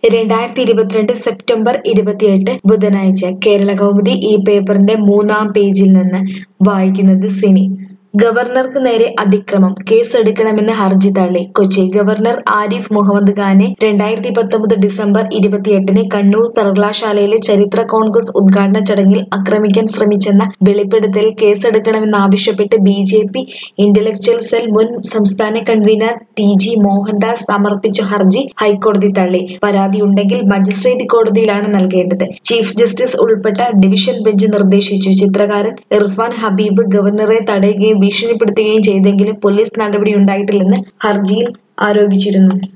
രണ്ടായിരത്തി ഇരുപത്തിരണ്ട് സെപ്റ്റംബർ ഇരുപത്തിയെട്ട് ബുധനാഴ്ച കേരള കൗമുദി ഈ പേപ്പറിന്റെ മൂന്നാം പേജിൽ നിന്ന് വായിക്കുന്നത് സിനി ഗവർണർക്ക് നേരെ അതിക്രമം കേസെടുക്കണമെന്ന് ഹർജി തള്ളി കൊച്ചി ഗവർണർ ആരിഫ് മുഹമ്മദ് ഖാനെ രണ്ടായിരത്തി പത്തൊമ്പത് ഡിസംബർ ഇരുപത്തിയെട്ടിന് കണ്ണൂർ സർവകലാശാലയിലെ ചരിത്ര കോൺഗ്രസ് ഉദ്ഘാടന ചടങ്ങിൽ ആക്രമിക്കാൻ ശ്രമിച്ചെന്ന വെളിപ്പെടുത്തൽ കേസെടുക്കണമെന്നാവശ്യപ്പെട്ട് B J P intellectual cell മുൻ സംസ്ഥാന കൺവീനർ ടി ജി മോഹൻദാസ് സമർപ്പിച്ച ഹർജി ഹൈക്കോടതി തള്ളി പരാതിയുണ്ടെങ്കിൽ മജിസ്ട്രേറ്റ് കോടതിയിലാണ് നൽകേണ്ടത് ചീഫ് ജസ്റ്റിസ് ഉൾപ്പെട്ട ഡിവിഷൻ ബെഞ്ച് നിർദ്ദേശിച്ചു ചിത്രകാരൻ ഇർഫാൻ ഹബീബ് ഗവർണറെ തടയുകയും ഭീഷണിപ്പെടുത്തുകയും ചെയ്തെങ്കിലും പോലീസ് നടപടിയുണ്ടായിട്ടില്ലെന്ന് ഹർജിയിൽ ആരോപിച്ചിരുന്നു